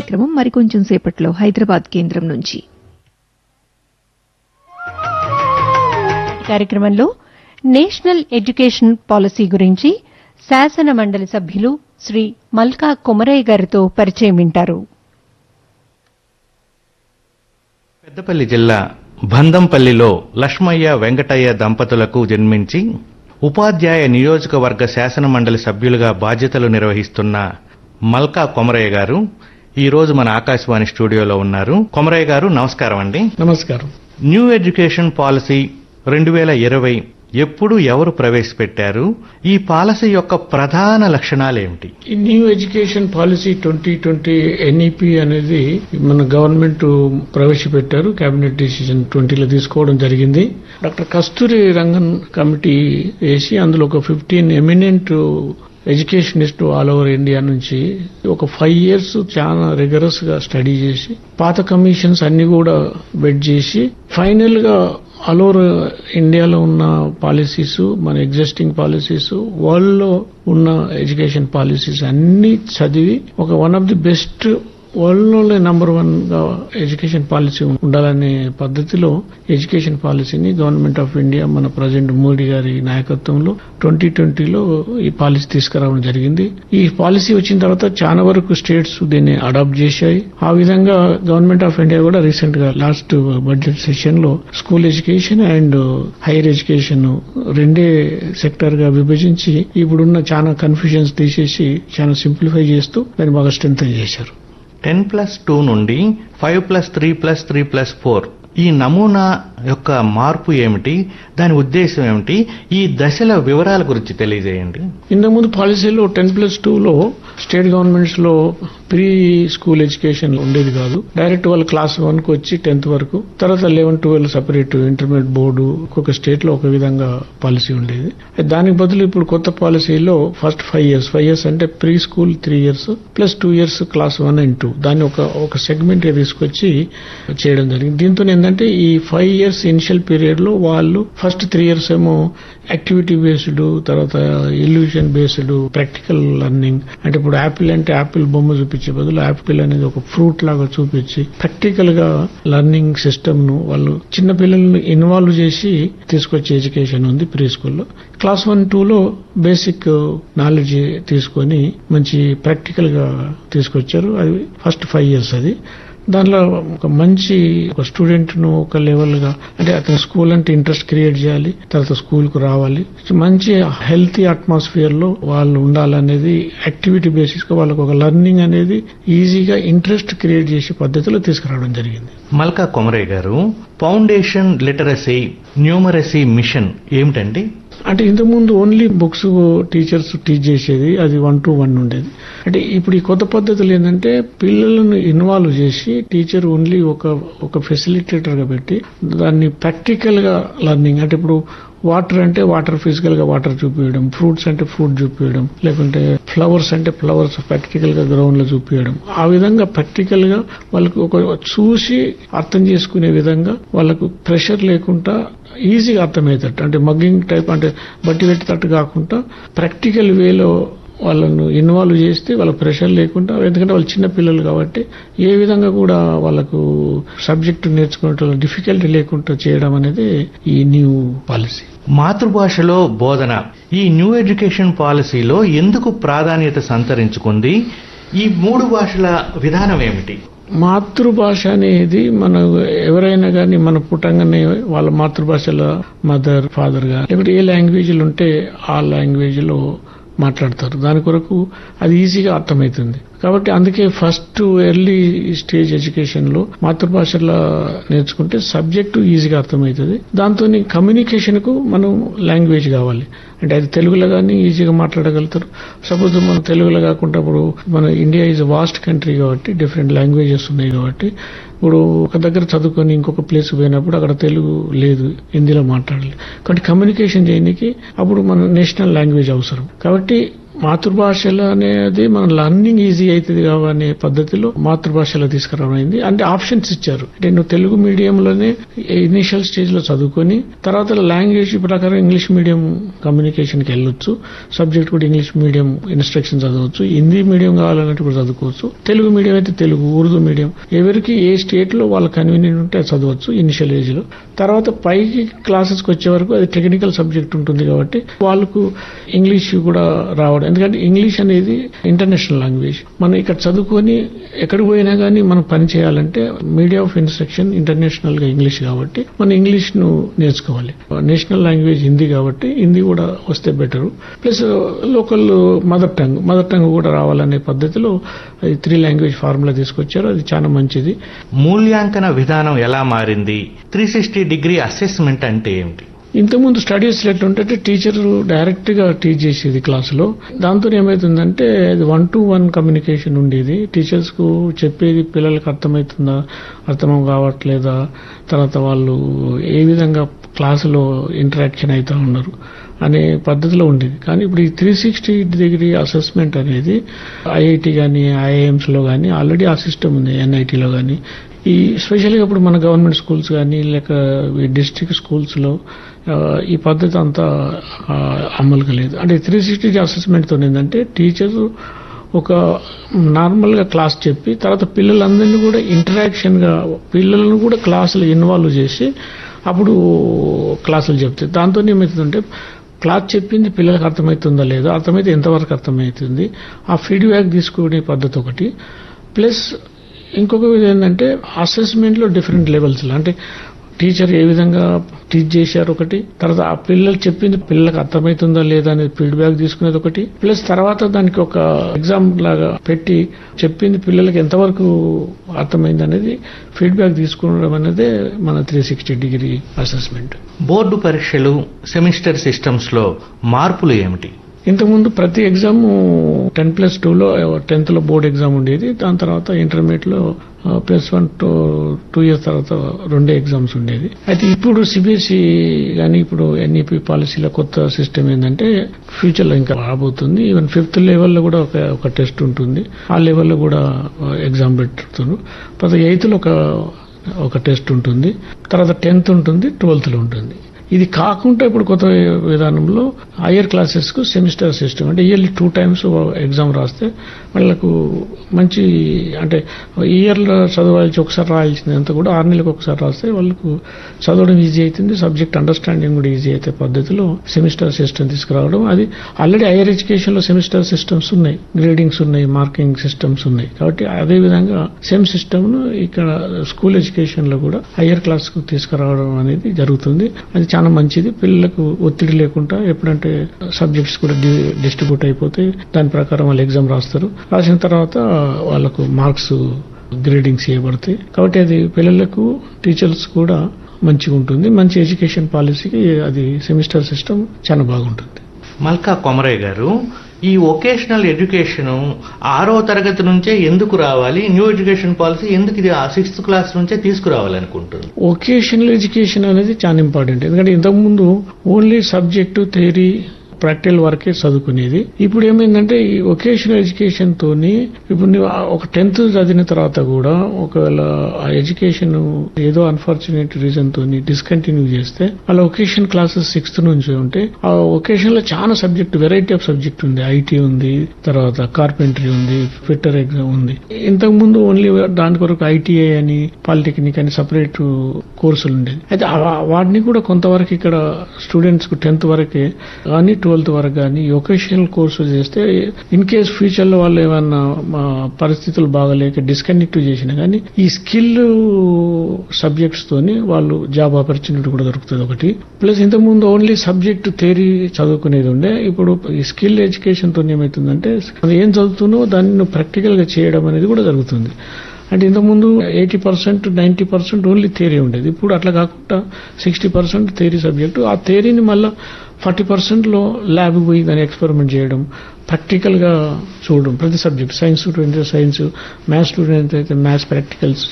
కార్యక్రమం మరికొంచెం సేపట్లో హైదరాబాద్ కేంద్రం నుంచి కార్యక్రమంలో నేషనల్ ఎడ్యుకేషన్ పాలసీ గురించి శాసన మండలి సభ్యులు శ్రీ మల్కా కొమరయ్య గారితో పరిచయం వింటారు పెద్దపల్లి జిల్లా బందంపల్లిలో లక్ష్మయ్య వెంకటయ్య దంపతులకు జన్మించి ఉపాధ్యాయ నియోజకవర్గ శాసన మండలి సభ్యులుగా బాధ్యతలు నిర్వహిస్తున్న మల్కా కొమరయ్య గారు ఈ రోజు మన ఆకాశవాణి స్టూడియోలో ఉన్నారు కొమరయ్య గారు నమస్కారం అండి నమస్కారం న్యూ ఎడ్యుకేషన్ పాలసీ రెండు వేల ఇరవై ఎప్పుడు ఎవరు ప్రవేశపెట్టారు ఈ పాలసీ యొక్క ప్రధాన లక్షణాలు ఏమిటి ఈ new education policy twenty twenty NEP అనేది మన గవర్నమెంట్ ప్రవేశపెట్టారు కేబినెట్ డిసిజన్ ట్వంటీలో తీసుకోవడం జరిగింది డాక్టర్ కస్తూరి రంగన్ కమిటీ వేసి అందులో ఒక fifteen eminent educationist all over India నుంచి ఒక ఫైవ్ ఇయర్స్ చాలా రిగరస్ గా స్టడీ చేసి పాత కమిషన్స్ అన్ని కూడా బెడ్ చేసి ఫైనల్ గా ఆల్ ఓవర్ ఇండియాలో ఉన్న పాలసీస్ మన ఎగ్జిస్టింగ్ పాలసీస్ వరల్డ్ లో ఉన్న ఎడ్యుకేషన్ పాలసీస్ అన్ని చదివి ఒక one of the best world లోనే నంబర్ వన్ గా ఎడ్యుకేషన్ పాలసీ ఉండాలనే పద్ధతిలో ఎడ్యుకేషన్ పాలసీని గవర్నమెంట్ ఆఫ్ ఇండియా మన ప్రజెంట్ మోడీ గారి నాయకత్వంలో ట్వంటీ ట్వంటీలో ఈ పాలసీ తీసుకురావడం జరిగింది ఈ పాలసీ వచ్చిన తర్వాత చాలా వరకు స్టేట్స్ దీన్ని అడాప్ట్ చేశాయి ఆ విధంగా గవర్నమెంట్ ఆఫ్ ఇండియా కూడా రీసెంట్ గా లాస్ట్ బడ్జెట్ సెషన్ లో school education and higher education రెండే సెక్టర్ గా విభజించి ఇప్పుడున్న చాలా కన్ఫ్యూజన్స్ తీసేసి చాలా సింప్లిఫై చేస్తూ దాన్ని బాగా స్ట్రెంగ్ చేశారు టెన్ ప్లస్ టూ నుండి five plus three plus three plus four ఈ నమూనా యొక్క మార్పు ఏమిటి దాని ఉద్దేశం ఏమిటి ఈ దశల వివరాల గురించి తెలియజేయండి ఇంతకుముందు పాలసీలో టెన్ ప్లస్ టూ లో స్టేట్ గవర్నమెంట్స్ లో ప్రీ స్కూల్ ఎడ్యుకేషన్ ఉండేది కాదు డైరెక్ట్ వాళ్ళు క్లాస్ వన్ కు వచ్చి టెన్త్ వరకు తర్వాత eleven twelve separate intermediate board ఒక్కొక్క స్టేట్ లో ఒక విధంగా పాలసీ ఉండేది దానికి బదులు ఇప్పుడు కొత్త పాలసీలో first five years five years అంటే pre school three years plus two years class one and two దాన్ని ఒక ఒక సెగ్మెంట్ గా తీసుకొచ్చి చేయడం జరిగింది దీంతో ఏంటంటే ఈ ఫైవ్ ఇయర్స్ ఇనిషియల్ పీరియడ్ లో వాళ్ళు ఫస్ట్ త్రీ ఇయర్స్ ఏమో యాక్టివిటీ బేస్డ్ తర్వాత ఇల్యూషన్ బేస్డ్ ప్రాక్టికల్ లెర్నింగ్ అంటే ఇప్పుడు యాపిల్ అంటే యాపిల్ బొమ్మ చూపించే బదులు యాపిల్ అనేది ఒక ఫ్రూట్ లాగా చూపించి ప్రాక్టికల్ గా లెర్నింగ్ సిస్టమ్ ను వాళ్ళు చిన్న పిల్లల్ని ఇన్వాల్వ్ చేసి తీసుకొచ్చే ఎడ్యుకేషన్ ఉంది ప్రీ స్కూల్లో క్లాస్ వన్ టూ లో బేసిక్ నాలెడ్జ్ తీసుకొని మంచి ప్రాక్టికల్ గా తీసుకొచ్చారు అది ఫస్ట్ ఫైవ్ ఇయర్స్ అది దానిలో ఒక మంచి ఒక స్టూడెంట్ ను ఒక లెవెల్ గా అంటే అతని స్కూల్ అంటే ఇంట్రెస్ట్ క్రియేట్ చేయాలి తర్వాత స్కూల్ కు రావాలి మంచి హెల్తీ అట్మాస్ఫియర్ లో వాళ్ళు ఉండాలనేది యాక్టివిటీ బేసిస్ గా వాళ్ళకి ఒక లెర్నింగ్ అనేది ఈజీగా ఇంట్రెస్ట్ క్రియేట్ చేసే పద్ధతిలో తీసుకురావడం జరిగింది మల్కా కొమరయ్య గారు ఫౌండేషన్ లిటరసీ న్యూమరసీ మిషన్ ఏమిటండి అంటే ఇంతకుముందు ఓన్లీ బుక్స్ టీచర్స్ టీచ్ చేసేది అది వన్ టు వన్ ఉండేది అంటే ఇప్పుడు ఈ కొత్త పద్ధతులు ఏంటంటే పిల్లలను ఇన్వాల్వ్ చేసి టీచర్ ఓన్లీ ఒక ఒక ఫెసిలిటేటర్ గా పెట్టి దాన్ని ప్రాక్టికల్ గా లెర్నింగ్ అంటే ఇప్పుడు వాటర్ అంటే వాటర్ ఫిజికల్ గా వాటర్ చూపించడం ఫ్రూట్స్ అంటే ఫ్రూట్ చూపించడం లేకుంటే ఫ్లవర్స్ అంటే ఫ్లవర్స్ ప్రాక్టికల్ గా గ్రౌండ్ లో చూపించడం ఆ విధంగా ప్రాక్టికల్ గా వాళ్ళకు ఒక చూసి అర్థం చేసుకునే విధంగా వాళ్ళకు ప్రెషర్ లేకుండా ఈజీగా అర్థమయ్యేటట్టు అంటే మగ్గింగ్ టైప్ అంటే బట్టి పెట్టేటట్టు కాకుండా ప్రాక్టికల్ వేలో వాళ్ళను ఇన్వాల్వ్ చేస్తే వాళ్ళ ప్రెషర్ లేకుండా ఎందుకంటే వాళ్ళు చిన్న పిల్లలు కాబట్టి ఏ విధంగా కూడా వాళ్ళకు సబ్జెక్టు నేర్చుకునే డిఫికల్టీ లేకుండా చేయడం అనేది ఈ న్యూ పాలసీ మాతృభాషలో బోధన ఈ న్యూ ఎడ్యుకేషన్ పాలసీలో ఎందుకు ప్రాధాన్యత సంతరించుకుంది ఈ మూడు భాషల విధానం ఏమిటి మాతృభాష అనేది మన ఎవరైనా కానీ మన పుట్టంగానే వాళ్ళ మాతృభాషలో మదర్ ఫాదర్ గా లేకపోతే ఏ లాంగ్వేజ్లు ఉంటే ఆ లాంగ్వేజ్ లో మాట్లాడతారు దాని కొరకు అది ఈజీగా అర్థమవుతుంది కాబట్టి అందుకే ఫస్ట్ ఎర్లీ స్టేజ్ ఎడ్యుకేషన్ లో మాతృభాషలో నేర్చుకుంటే సబ్జెక్టు ఈజీగా అర్థమవుతుంది దాంతో కమ్యూనికేషన్ కు మనం లాంగ్వేజ్ కావాలి అంటే అది తెలుగులో కానీ ఈజీగా మాట్లాడగలుగుతారు సపోజ్ మనం తెలుగులో కాకుండా ఇప్పుడు మన ఇండియా ఈజ్ వాస్ట్ కంట్రీ కాబట్టి డిఫరెంట్ లాంగ్వేజెస్ ఉన్నాయి కాబట్టి ఇప్పుడు ఒక దగ్గర చదువుకొని ఇంకొక ప్లేస్ పోయినప్పుడు అక్కడ తెలుగు లేదు హిందీలో మాట్లాడాలి కాబట్టి కమ్యూనికేషన్ చేయడానికి అప్పుడు మన నేషనల్ లాంగ్వేజ్ అవసరం కాబట్టి మాతృభాషలో అనేది మన లర్నింగ్ ఈజీ అవుతుంది అనే పద్ధతిలో మాతృభాషలో తీసుకురావడం అంటే ఆప్షన్స్ ఇచ్చారు అంటే నువ్వు తెలుగు మీడియంలోనే ఇనిషియల్ స్టేజ్ లో చదువుకొని తర్వాత లాంగ్వేజ్ ప్రకారం ఇంగ్లీష్ మీడియం కమ్యూనికేషన్ కి వెళ్ళొచ్చు సబ్జెక్ట్ కూడా ఇంగ్లీష్ మీడియం ఇన్స్ట్రక్షన్ చదవచ్చు హిందీ మీడియం కావాలన్నట్టు కూడా చదువుకోవచ్చు తెలుగు మీడియం అయితే తెలుగు ఉర్దూ మీడియం ఎవరికి ఏ స్టేట్ లో వాళ్ళ కన్వీనియంట్ ఉంటే అది చదవచ్చు ఇనిషియల్ ఏజ్ లో తర్వాత పైకి క్లాసెస్ కి వచ్చే వరకు అది టెక్నికల్ సబ్జెక్ట్ ఉంటుంది కాబట్టి వాళ్ళకు ఇంగ్లీష్ కూడా రావడం ఎందుకంటే ఇంగ్లీష్ అనేది ఇంటర్నేషనల్ లాంగ్వేజ్ మనం ఇక్కడ చదువుకొని ఎక్కడికి పోయినా కానీ మనం పని చేయాలంటే మీడియా ఆఫ్ ఇన్స్ట్రక్షన్ ఇంటర్నేషనల్ గా ఇంగ్లీష్ కాబట్టి మనం ఇంగ్లీష్ ను నేర్చుకోవాలి నేషనల్ లాంగ్వేజ్ హిందీ కాబట్టి హిందీ కూడా వస్తే better plus local mother tongue mother tongue కూడా రావాలనే పద్ధతిలో అది త్రీ లాంగ్వేజ్ ఫార్ములా తీసుకొచ్చారు అది చాలా మంచిది మూల్యాంకన విధానం ఎలా మారింది త్రీ సిక్స్టీ డిగ్రీ అసెస్మెంట్ అంటే ఏమిటి ఇంతకుముందు స్టడీస్ ఎట్లుంటే టీచర్ డైరెక్ట్ గా టీచ్ చేసేది క్లాసులో దాంతో ఏమైతుందంటే అది వన్ టు వన్ కమ్యూనికేషన్ ఉండేది టీచర్స్ కు చెప్పేది పిల్లలకు అర్థమవుతుందా అర్థం కావట్లేదా తర్వాత వాళ్ళు ఏ విధంగా క్లాసులో ఇంటరాక్షన్ అవుతా ఉన్నారు అనే పద్ధతిలో ఉండేది కానీ ఇప్పుడు ఈ త్రీ సిక్స్టీ డిగ్రీ అసెస్మెంట్ అనేది ఐఐటి కానీ ఐఐఎంస్ లో కానీ ఆల్రెడీ ఆ సిస్టమ్ ఉంది ఎన్ఐటీలో కానీ ఈ స్పెషల్గా ఇప్పుడు మన గవర్నమెంట్ స్కూల్స్ కానీ లేక డిస్ట్రిక్ట్ స్కూల్స్ లో ఆ, ఈ పద్ధతి అంతా ఆ, అమలుగా లేదు అంటే త్రీ సిక్స్టీ అసెస్మెంట్ తో ఏంటంటే టీచర్ ఒక నార్మల్ గా క్లాస్ చెప్పి తర్వాత పిల్లలందరినీ కూడా ఇంటరాక్షన్ గా పిల్లలను కూడా క్లాసులు ఇన్వాల్వ్ చేసి అప్పుడు క్లాసులు చెప్తాయి దాంతో ఏమవుతుందంటే క్లాస్ చెప్పింది పిల్లలకు అర్థమవుతుందా లేదా అర్థమైతే ఎంతవరకు అర్థమవుతుంది ఆ ఫీడ్బ్యాక్ తీసుకునే పద్ధతి ఒకటి ప్లస్ ఇంకొక విధం ఏంటంటే అసెస్మెంట్ లో డిఫరెంట్ లెవెల్స్ అంటే టీచర్ ఏ విధంగా టీచ్ చేశారు ఒకటి తర్వాత ఆ పిల్లలు చెప్పింది పిల్లలకు అర్థమవుతుందా లేదా అనేది ఫీడ్బ్యాక్ తీసుకునేది ఒకటి ప్లస్ తర్వాత దానికి ఒక ఎగ్జామ్ లాగా పెట్టి చెప్పింది పిల్లలకి ఎంతవరకు అర్థమైంది అనేది ఫీడ్బ్యాక్ తీసుకోవడం అనేది మన three sixty degree assessment board పరీక్షలు సెమిస్టర్ సిస్టమ్స్ లో మార్పులు ఏమిటి ఇంతకుముందు ప్రతి ఎగ్జామ్ టెన్ ప్లస్ టూలో టెన్త్ లో బోర్డ్ ఎగ్జామ్ ఉండేది దాని తర్వాత ఇంటర్మీడియట్ లో plus one two two years తర్వాత రెండే ఎగ్జామ్స్ ఉండేది అయితే ఇప్పుడు సిబిఎస్ఈ కానీ ఇప్పుడు ఎన్ఈపి పాలసీలో కొత్త సిస్టమ్ ఏంటంటే ఫ్యూచర్ లో ఇంకా రాబోతుంది ఈవెన్ ఫిఫ్త్ లెవెల్లో కూడా ఒక ఒక టెస్ట్ ఉంటుంది ఆ లెవెల్లో కూడా ఎగ్జామ్ పెడుతున్నారు తర్వాత ఎయిత్ లో ఒక ఒక టెస్ట్ ఉంటుంది తర్వాత టెన్త్ ఉంటుంది ట్వెల్త్ లో ఉంటుంది ఇది కాకుండా ఇప్పుడు కొత్త విధానంలో హయ్యర్ క్లాసెస్ కు సెమిస్టర్ సిస్టమ్ అంటే ఇయర్లీ టూ టైమ్స్ ఎగ్జామ్ రాస్తే వాళ్ళకు మంచి అంటే ఇయర్ లో చదవాల్సి ఒకసారి రాయాల్సింది అంతా కూడా ఆరు నెలలకు ఒకసారి రాస్తే వాళ్ళకు చదవడం ఈజీ అవుతుంది సబ్జెక్ట్ అండర్స్టాండింగ్ కూడా ఈజీ అయితే పద్ధతిలో సెమిస్టర్ సిస్టమ్ తీసుకురావడం అది ఆల్రెడీ హైయర్ ఎడ్యుకేషన్ లో సెమిస్టర్ సిస్టమ్స్ ఉన్నాయి గ్రేడింగ్స్ ఉన్నాయి మార్కింగ్ సిస్టమ్స్ ఉన్నాయి కాబట్టి అదే విధంగా సేమ్ సిస్టమ్ ను ఇక్కడ స్కూల్ ఎడ్యుకేషన్ లో కూడా హయ్యర్ క్లాస్ కు తీసుకురావడం అనేది జరుగుతుంది అది చాలా మంచిది పిల్లలకు ఒత్తిడి లేకుండా ఎప్పుడంటే సబ్జెక్ట్స్ కూడా డిస్ట్రిబ్యూట్ అయిపోతాయి దాని ప్రకారం వాళ్ళు ఎగ్జామ్ రాస్తారు రాసిన తర్వాత వాళ్ళకు మార్క్స్ గ్రేడింగ్స్ చేయబడతాయి కాబట్టి అది పిల్లలకు టీచర్స్ కూడా మంచిగా ఉంటుంది మంచి ఎడ్యుకేషన్ పాలసీకి అది సెమిస్టర్ సిస్టమ్ చాలా బాగుంటుంది మల్కా కొమరయ్య గారు ఈ వొకేషనల్ ఎడ్యుకేషన్ ఆరో తరగతి నుంచే ఎందుకు రావాలి న్యూ ఎడ్యుకేషన్ పాలసీ ఎందుకు ఇది సిక్స్త్ క్లాస్ నుంచే తీసుకురావాలనుకుంటుంది వొకేషనల్ ఎడ్యుకేషన్ అనేది చాలా ఇంపార్టెంట్ ఎందుకంటే ఇంతకుముందు ఓన్లీ సబ్జెక్టు థియరీ ప్రాక్టికల్ వరకే చదువుకునేది ఇప్పుడు ఏమైందంటే ఈ వొకేషనల్ ఎడ్యుకేషన్ తోని ఇప్పుడు నువ్వు ఆ ఒక టెన్త్ చదివిన తర్వాత కూడా ఒకవేళ ఆ ఎడ్యుకేషన్ ఏదో అన్ఫార్చునేట్ రీజన్ తోని డిస్కంటిన్యూ చేస్తే వాళ్ళ వొకేషన్ క్లాసెస్ సిక్స్త్ నుంచి ఉంటే ఆ వొకేషన్ లో చాలా సబ్జెక్ట్ వెరైటీ ఆఫ్ సబ్జెక్ట్ ఉంది ఐటీ ఉంది తర్వాత కార్పెంటరీ ఉంది ఫిట్టర్ ఎగ్జామ్ ఉంది ఇంతకు ముందు ఓన్లీ దాని కొరకు ఐటీఐ అని పాలిటెక్నిక్ అని సపరేట్ కోర్సులు ఉండేది అయితే ఆ- వాటిని కూడా కొంతవరకు ఇక్కడ స్టూడెంట్స్ కు టెన్త్ వరకే కానీ ట్వెల్త్ వరకు కానీ వొకేషనల్ కోర్సు చేస్తే ఇన్ కేస్ ఫ్యూచర్ లో వాళ్ళు ఏమన్నా మా పరిస్థితులు బాగలేక డిస్కనెక్ట్ చేసినా కానీ ఈ స్కిల్ సబ్జెక్ట్స్ తోని వాళ్ళు జాబ్ ఆపర్చునిటీ కూడా దొరుకుతుంది ఒకటి ప్లస్ ఇంతకుముందు ఓన్లీ సబ్జెక్ట్ థియరీ చదువుకునేది ఉండే ఇప్పుడు ఈ స్కిల్ ఎడ్యుకేషన్ తో ఏమవుతుందంటే అది ఏం చదువుతున్నో దాన్ని నువ్వు ప్రాక్టికల్ గా చేయడం అనేది కూడా జరుగుతుంది అంటే ఇంతకుముందు eighty percent ninety percent only theory ఉండేది ఇప్పుడు అట్లా కాకుండా సిక్స్టీ పర్సెంట్ థియరీ సబ్జెక్టు ఆ థియరీని మళ్ళీ ఫార్టీ పర్సెంట్లో ల్యాబ్ పోయి దాన్ని ఎక్స్పెరిమెంట్ చేయడం ప్రాక్టికల్ గా చూడడం ప్రతి subject science student science maths student అయితే మ్యాథ్స్ ప్రాక్టికల్స్